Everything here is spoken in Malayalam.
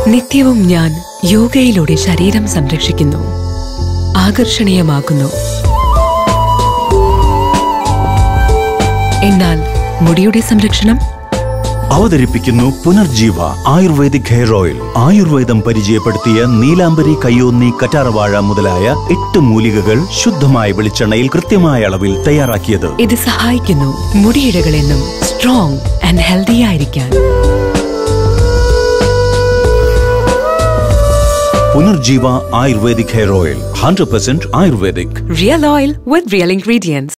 നിത്യവും ഞാൻ യോഗയിലൂടെ ശരീരം സംരക്ഷിക്കുന്നു ആകർഷണീയമാക്കുന്നു എന്നാൽ മുടിയുടെ സംരക്ഷണം അവതരിപ്പിക്കുന്നു പുനർജീവ ആയുർവേദിക് ഹെയർ ഓയിൽ ആയുർവേദം പരിചയപ്പെടുത്തിയ നീലാംബരി കയ്യോന്നി കറ്റാറവാഴ മുതലായ എട്ട് മൂലികകൾ ശുദ്ധമായ വെളിച്ചെണ്ണയിൽ കൃത്യമായ അളവിൽ തയ്യാറാക്കിയത് ഇത് സഹായിക്കുന്നു മുടിയിഴകളെന്നും സ്ട്രോങ് ആൻഡ് ഹെൽത്തി ആയിരിക്കാൻ Punarjeeva ayurvedic hair oil hundred percent ayurvedic real oil with real ingredients